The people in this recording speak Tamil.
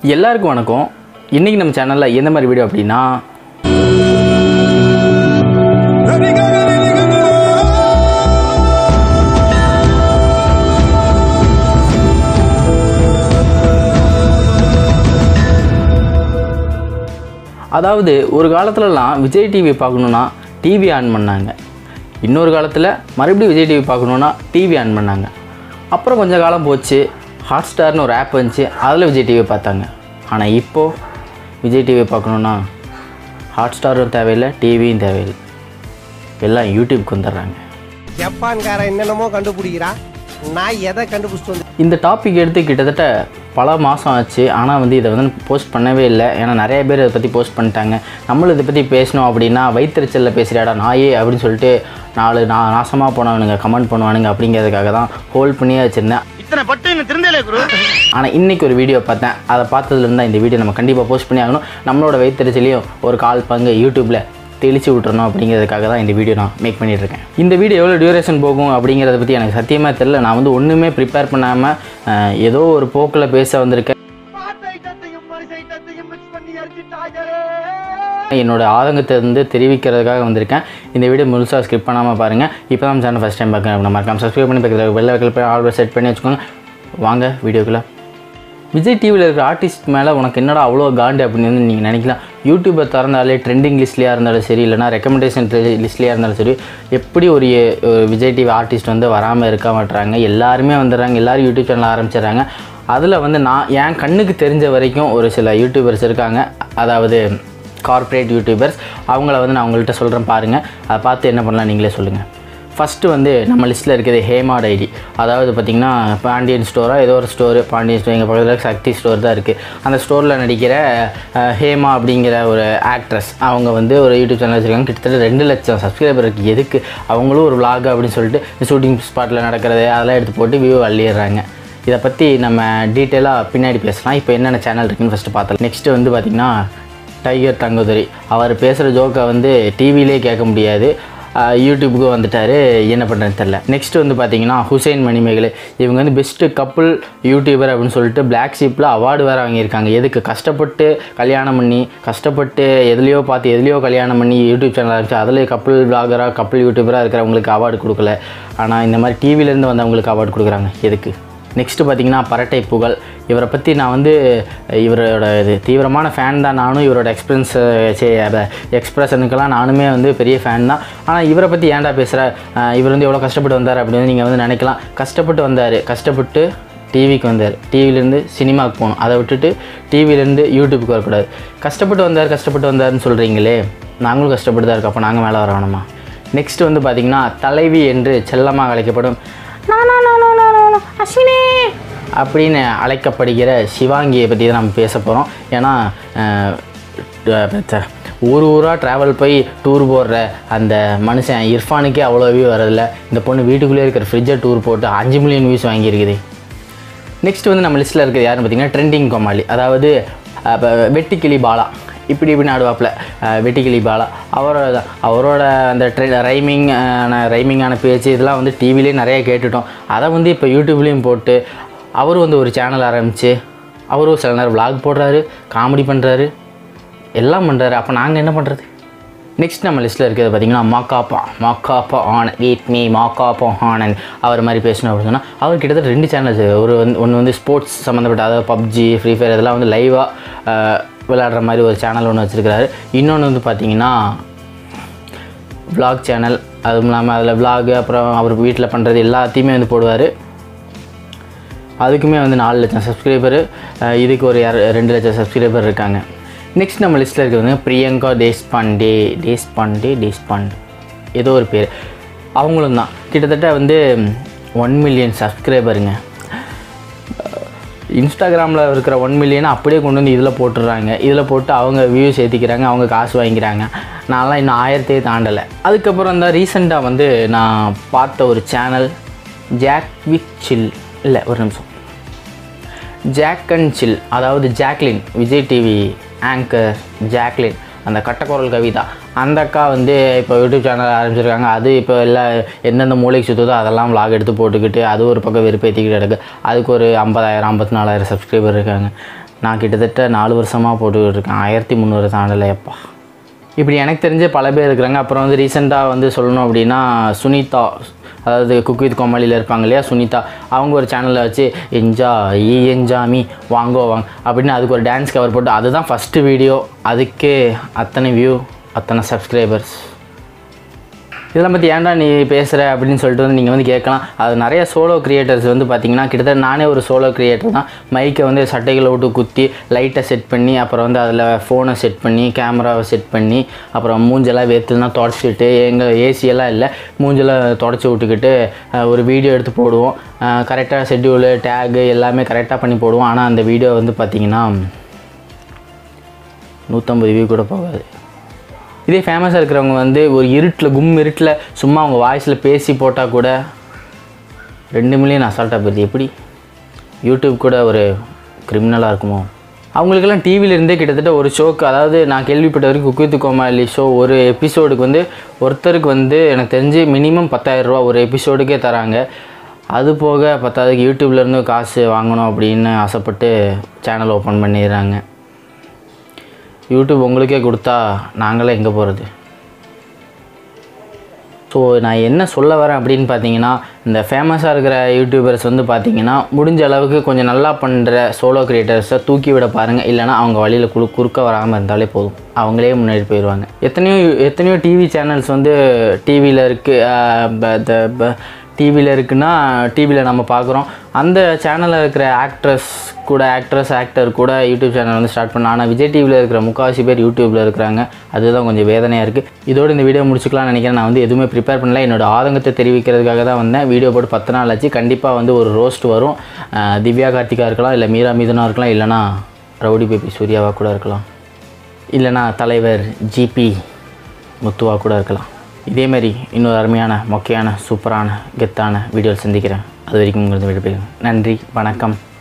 எல்லாருக்கும் வணக்கம் இன்றைக்கி நம்ம சேனலில் எந்த மாதிரி வீடியோ அப்படின்னா அதாவது ஒரு காலத்துலலாம் விஜய் டிவி பார்க்கணுன்னா டிவி ஆன் பண்ணாங்க இன்னொரு காலத்தில் மறுபடியும் விஜய் டிவி பார்க்கணுன்னா டிவி ஆன் பண்ணாங்க அப்புறம் கொஞ்ச காலம் போச்சு ஹாட் ஸ்டார்னு ஒரு ஆப் வந்துச்சு அதில் விஜய் டிவி பார்த்தாங்க ஆனால் இப்போது விஜய் டிவி பார்க்கணுன்னா ஹாட் ஸ்டாரும் தேவையில்லை டிவியும் தேவையில்லை எல்லாம் யூடியூப்க்கு வந்துடுறாங்க ஜப்பான்காரன் என்னென்னமோ கண்டுபிடிக்கிறான் நான் எதை கண்டுபிடிச்சிட்டு வந்து இந்த டாபிக் எடுத்து கிட்டத்தட்ட பல மாதம் ஆச்சு ஆனால் வந்து இதை வந்து போஸ்ட் பண்ணவே இல்லை ஏன்னா நிறைய பேர் இதை பற்றி போஸ்ட் பண்ணிட்டாங்க நம்மளும் இதை பற்றி பேசணும் அப்படின்னா வயிற்றுச்சலில் பேசுகிறாடா நாயே அப்படின்னு சொல்லிட்டு நாலு நா நாசமாக போனவனுங்க கமெண்ட் பண்ணுவானுங்க அப்படிங்கிறதுக்காக தான் ஹோல்ட் பண்ணியே வச்சுருந்தேன் இத்தனை பட்டு இன்னும் திருந்தலே குரு ஆனால் இன்றைக்கி ஒரு வீடியோ பார்த்தேன் அதை பார்த்ததுலேருந்து தான் இந்த வீடியோ நம்ம கண்டிப்பாக போஸ்ட் பண்ணி ஆகணும் நம்மளோட வயிற்றுச்சலையும் ஒரு கால் பங்கு யூடியூப்பில் தெளிச்சு விட்டுறணும் அப்படிங்கிறதுக்காக தான் இந்த வீடியோ நான் மேக் பண்ணிட்டு இருக்கேன் இந்த வீடியோ எவ்வளோ டியூரேஷன் போகும் அப்படிங்கிறத பற்றி எனக்கு சத்தியமாக தெரில நான் வந்து ஒன்றுமே ப்ரிப்பேர் பண்ணாமல் ஏதோ ஒரு போக்கில் பேச வந்திருக்கேன் என்னோட ஆதங்கத்தை வந்து தெரிவிக்கிறதுக்காக வந்திருக்கேன் இந்த வீடியோ முழுசாக ஸ்கிப் பண்ணாமல் பாருங்கள் இப்போ தான் சேனல் ஃபஸ்ட் டைம் பார்க்குறேன் நம்ம மறக்காம சப்ஸ்கிரைப் பண்ணி பக்கத்தில் வெள்ளை வைக்கல் போய் ஆல்ரெடி செட் பண்ணி வச்சுக்கோங்க வாங்க வீடியோக்குள்ளே விஜய் டிவியில் இருக்கிற ஆர்டிஸ்ட் மேலே உனக்கு என்னடா அவ்வளோ காண்டு அப்படின்னு வந்து நீங்கள் நினைக்கலாம் யூடியூப்பை திறந்தாலே ட்ரெண்டிங் லிஸ்ட்லேயா இருந்தாலும் சரி இல்லைனா ரெக்கமெண்டேஷன் லிஸ்ட்லேயா இருந்தாலும் சரி எப்படி ஒரு ஒரு விஜய் டிவி ஆர்டிஸ்ட் வந்து வராமல் இருக்க மாட்டுறாங்க எல்லாருமே வந்துடுறாங்க எல்லாரும் யூடியூப் சேனல் ஆரம்பிச்சிடுறாங்க அதில் வந்து நான் என் கண்ணுக்கு தெரிஞ்ச வரைக்கும் ஒரு சில யூடியூபர்ஸ் இருக்காங்க அதாவது கார்ப்பரேட் யூடியூபர்ஸ் அவங்கள வந்து நான் உங்கள்கிட்ட சொல்கிறேன் பாருங்கள் அதை பார்த்து என்ன பண்ணலாம் நீங்களே சொல்லுங்கள் ஃபஸ்ட்டு வந்து நம்ம லிஸ்ட்டில் இருக்கிறது ஹேமா டைரி அதாவது பார்த்திங்கன்னா பாண்டியன் ஸ்டோரா ஏதோ ஒரு ஸ்டோரு பாண்டியன் ஸ்டோர் எங்கள் பக்கத்தில் சக்தி ஸ்டோர் தான் இருக்குது அந்த ஸ்டோரில் நடிக்கிற அஹ், ஹேமா அப்படிங்கிற ஒரு ஆக்ட்ரஸ் அவங்க வந்து ஒரு யூடியூப் சேனல் வச்சுருக்காங்க கிட்டத்தட்ட ரெண்டு லட்சம் சப்ஸ்கிரைபர் இருக்குது எதுக்கு அவங்களும் ஒரு vlog அப்படின்னு சொல்லிட்டு ஷூட்டிங் ஸ்பாட்டில் நடக்கிறது அதெல்லாம் எடுத்து போட்டு வியூ அள்ளிடுறாங்க இதை பற்றி நம்ம டீட்டெயிலாக பின்னாடி பேசலாம் இப்போ என்னென்ன சேனல் இருக்குன்னு ஃபஸ்ட்டு பார்த்தலாம் நெக்ஸ்ட்டு வந்து பார்த்திங்கன்னா டைகர் தங்கதுரை அவர் பேசுகிற ஜோக்கை வந்து டிவிலே கேட்க முடியாது ஆஹ் யூடியூப்புக்கு வந்துட்டார் என்ன பண்ணுறதுன்னு தெரில நெக்ஸ்ட் வந்து பார்த்தீங்கன்னா ஹுசைன் மணிமேகலை இவங்க வந்து பெஸ்ட்டு கப்புள் யூடியூபர் அப்படின்னு சொல்லிட்டு பிளாக் ஷீப்பில் அவார்டு வேறு வாங்கியிருக்காங்க எதுக்கு கஷ்டப்பட்டு கல்யாணம் பண்ணி கஷ்டப்பட்டு எதுலேயோ பார்த்து எதுலேயோ கல்யாணம் பண்ணி யூடியூப் சேனல் ஆரம்பிச்சு அதில் கப்புள் பிளாகராக கப்புள் யூடியூபராக இருக்கிறவங்களுக்கு அவார்டு கொடுக்கல ஆனால் இந்த மாதிரி டிவிலேருந்து வந்தவங்களுக்கு அவார்டு கொடுக்குறாங்க எதுக்கு நெக்ஸ்ட்டு பார்த்தீங்கன்னா பரட்டை புகழ் இவரை பற்றி நான் வந்து இவரோட இது தீவிரமான ஃபேன் தான் நானும் இவரோட எக்ஸ்பிரன்ஸ் எக்ஸ்பிரஷனுக்கெல்லாம் நானுமே வந்து பெரிய ஃபேன் தான் ஆனால் இவரை பற்றி ஏன்டா பேசுகிற இவர் வந்து எவ்வளோ கஷ்டப்பட்டு வந்தார் அப்படின்னு நீங்கள் வந்து நினைக்கலாம் கஷ்டப்பட்டு வந்தார் கஷ்டப்பட்டு டிவிக்கு வந்தார் டிவிலேருந்து சினிமாவுக்கு போகணும் அதை விட்டுட்டு டிவிலேருந்து யூடியூப்புக்கு வரக்கூடாது கஷ்டப்பட்டு வந்தார் கஷ்டப்பட்டு வந்தாருன்னு சொல்கிறீங்களே நாங்களும் கஷ்டப்பட்டு தான் இருக்கோம் அப்போ நாங்கள் மேலே வர வேணுமா நெக்ஸ்ட் வந்து பார்த்திங்கன்னா தலைவி என்று செல்லமாக அழைக்கப்படும் அஸ்வினி அப்படின்னு அழைக்கப்படுகிற சிவாங்கியை பற்றி தான் நம்ம பேச போகிறோம் ஏன்னா அஹ், அஹ், ச்ச, ஊர் ஊராக ட்ராவல் போய் டூர் போடுற அந்த மனுஷன் இர்ஃபானுக்கே அவ்வளோ வியூ வரதில்ல இந்த பொண்ணு வீட்டுக்குள்ளே இருக்கிற ஃப்ரிட்ஜை டூர் போட்டு அஞ்சு மில்லியன் வியூஸ் வாங்கியிருக்குது நெக்ஸ்ட் வந்து நம்ம லிஸ்ட்டில் இருக்கிறது யாருன்னு பார்த்தீங்கன்னா ட்ரெண்டிங் கோமாளி அதாவது அஹ், இப்ப வெட்டிக்கிளி பாலா இப்படி இப்படி ஆடுவாப்பில் வெட்டிக்கிளி பாலா அவரோட அவரோட அந்த ட்ரெ ரைமிங் ரைமிங்கான பேச்சு இதெல்லாம் வந்து டிவிலே நிறைய கேட்டுட்டோம் அதை வந்து இப்போ யூடியூப்லேயும் போட்டு அவரும் வந்து ஒரு சேனல் ஆரம்பித்து அவரும் சில நேரம் vlog போடுறாரு காமெடி பண்ணுறாரு எல்லாம் பண்ணுறாரு அப்போ நாங்கள் என்ன பண்ணுறது நெக்ஸ்ட் நம்ம லிஸ்ட்டில் இருக்கிறது பார்த்தீங்கன்னா மாக்காப்பா மாக்காப்பா ஆனந்த் வீட் மீ மாக்காப்பா ஆனந்த் அவர் மாதிரி பேசணும் அப்படின்னு சொன்னால் அவர் கிட்டத்தட்ட ரெண்டு சேனல்ஸ் ஒரு வந்து ஒன்று வந்து ஸ்போர்ட்ஸ் சம்மந்தப்பட்ட அதாவது பப்ஜி ஃப்ரீ ஃபயர் இதெல்லாம் வந்து லைவாக விளையாடுற மாதிரி ஒரு சேனல் ஒன்று வச்சுருக்கிறாரு இன்னொன்று வந்து பார்த்தீங்கன்னா vlog சேனல் அதுவும் இல்லாமல் அதில் vlog அப்புறம் அவர் வீட்டில் பண்ணுறது எல்லாத்தையுமே வந்து போடுவார் அதுக்குமே வந்து நாலு லட்சம் சப்ஸ்கிரைபரு இதுக்கு ஒரு யார் ரெண்டு லட்சம் சப்ஸ்கிரைபர் இருக்காங்க நெக்ஸ்ட் நம்ம லிஸ்ட்டில் இருக்கிறது வந்து பிரியங்கா தேஷ்பாண்டே தேஷ்பாண்டே தேஷ்பாண்டே ஏதோ ஒரு பேர் அவங்களும் தான் கிட்டத்தட்ட வந்து ஒன் மில்லியன் சப்ஸ்கிரைபருங்க இன்ஸ்டாகிராமில் இருக்கிற ஒன் மில்லியனை அப்படியே கொண்டு வந்து இதில் போட்டுடுறாங்க இதில் போட்டு அவங்க வியூஸ் ஏற்றிக்கிறாங்க அவங்க காசு வாங்கிக்கிறாங்க நான்லாம் இன்னும் ஆயிரத்தையே தாண்டலை அதுக்கப்புறம் தான் ரீசெண்டாக வந்து நான் பார்த்த ஒரு சேனல் ஜாக் வித் சில் இல்லை ஒரு நிமிஷம் ஜாக் அண்ட் சில் அதாவது Jacqueline Vijay TV anchor Jacqueline அந்த கட்டக்குரல் கவிதா அந்த அக்கா வந்து இப்போ யூடியூப் சேனல் ஆரம்பிச்சிருக்காங்க அது இப்போ எல்லாம் எந்தெந்த மூளைக்கு சுற்றுதோ அதெல்லாம் vlog எடுத்து போட்டுக்கிட்டு அது ஒரு பக்கம் வெறுப்பேற்றிக்கிட்டு கிடக்கு அதுக்கு ஒரு ஐம்பதாயிரம் ஐம்பத்தி நாலாயிரம் சப்ஸ்கிரைபர் இருக்காங்க நான் கிட்டத்தட்ட நாலு வருஷமாக போட்டுக்கிட்டு இருக்கேன் ஆயிரத்தி முந்நூறு தாண்டலை எப்பா இப்படி எனக்கு தெரிஞ்ச பல பேர் இருக்கிறாங்க அப்புறம் வந்து ரீசெண்டாக வந்து சொல்லணும் அப்படின்னா சுனிதா அதாவது குக் வித் கோமாளியில் இருப்பாங்க இல்லையா சுனிதா அவங்க ஒரு சேனலில் வச்சு என்ஜா ஈ என்ஜாமி வாங்கோ வாங்க அப்படின்னு அதுக்கு ஒரு டான்ஸ் கவர் போட்டு அதுதான் ஃபஸ்ட்டு வீடியோ அதுக்கே அத்தனை வியூ அத்தனை சப்ஸ்கிரைபர்ஸ் இதெல்லாம் பற்றி ஏன்டா நீ பேசுகிற அப்படின்னு சொல்லிட்டு வந்து நீங்கள் வந்து கேட்கலாம் அது நிறைய சோலோ கிரியேட்டர்ஸ் வந்து பார்த்தீங்கன்னா கிட்டத்தட்ட நானே ஒரு சோலோ கிரியேட்டர் தான் மைக்கை வந்து சட்டைகளை விட்டு குத்தி லைட்டை செட் பண்ணி அப்புறம் வந்து அதில் ஃபோனை செட் பண்ணி கேமராவை செட் பண்ணி அப்புறம் மூஞ்செல்லாம் வேத்துனா தொடச்சிட்டு எங்கள் ஏசியெல்லாம் இல்லை மூஞ்செல்லாம் தொடச்சி விட்டுக்கிட்டு அஹ், ஒரு வீடியோ எடுத்து போடுவோம் கரெக்டாக ஷெட்யூலு டேகு எல்லாமே கரெக்டாக பண்ணி போடுவோம் ஆனால் அந்த வீடியோ வந்து பார்த்திங்கன்னா நூற்றம்பது வியூ கூட போகாது இதே ஃபேமஸாக இருக்கிறவங்க வந்து ஒரு இருட்டில் கும் இருட்டில் சும்மா அவங்க வாய்ஸில் பேசி போட்டால் கூட ரெண்டு மில்லியன் அசால்ட்டாக போயிருது எப்படி யூடியூப் கூட ஒரு கிரிமினலாக இருக்குமோ அவங்களுக்கெல்லாம் டிவில இருந்தே கிட்டத்தட்ட ஒரு ஷோக்கு அதாவது நான் கேள்விப்பட்ட வரைக்கும் குக் வித் கோமாளி ஷோ ஒரு எபிசோடுக்கு வந்து ஒருத்தருக்கு வந்து எனக்கு தெரிஞ்சு மினிமம் ரூபா ஒரு எபிசோடுக்கே தராங்க அது போக பத்தாவதுக்கு யூடியூப்லேருந்து காசு வாங்கணும் அப்படின்னு ஆசைப்பட்டு சேனல் ஓப்பன் பண்ணிடுறாங்க யூடியூப் உங்களுக்கே கொடுத்தா நாங்களே எங்கே போகிறது ஸோ நான் என்ன சொல்ல வரேன் அப்படின்னு பார்த்தீங்கன்னா இந்த ஃபேமஸாக இருக்கிற யூடியூபர்ஸ் வந்து பார்த்தீங்கன்னா முடிஞ்ச அளவுக்கு கொஞ்சம் நல்லா பண்ணுற சோலோ கிரியேட்டர்ஸை தூக்கி விட பாருங்கள் இல்லைனா அவங்க வழியில் குறு குறுக்க வராமல் இருந்தாலே போதும் அவங்களே முன்னாடி போயிடுவாங்க எத்தனையோ எத்தனையோ டிவி சேனல்ஸ் வந்து டிவியில் இருக்குது டிவியில் இருக்குன்னா டிவியில் நம்ம பார்க்குறோம் அந்த சேனலில் இருக்கிற ஆக்ட்ரஸ் கூட ஆக்ட்ரஸ் ஆக்டர் கூட யூடியூப் சேனல் வந்து ஸ்டார்ட் பண்ண ஆனால் விஜய் டிவியில் இருக்கிற முக்கால்வாசி பேர் யூடியூப்பில் இருக்கிறாங்க அதுதான் கொஞ்சம் வேதனையாக இருக்குது இதோடு இந்த வீடியோ முடிச்சுக்கலாம்னு நினைக்கிறேன் நான் வந்து எதுவுமே ப்ரிப்பேர் பண்ணல என்னோட ஆதங்கத்தை தெரிவிக்கிறதுக்காக தான் வந்தேன் வீடியோ போட்டு பத்து நாள் ஆச்சு கண்டிப்பாக வந்து ஒரு ரோஸ்ட் வரும் அஹ் திவ்யா கார்த்திகா இருக்கலாம் இல்லை மீரா மிதுனா இருக்கலாம் இல்லைனா ரவுடி பேபி சூர்யாவா கூட இருக்கலாம் இல்லைனா தலைவர் ஜிபி முத்துவா கூட இருக்கலாம் இதே மாதிரி இன்னொரு அருமையான மொக்கையான சூப்பரான கெத்தான வீடியோ சந்திக்கிறேன் அது வரைக்கும் உங்களுக்கு விடுபேன் நன்றி வணக்கம்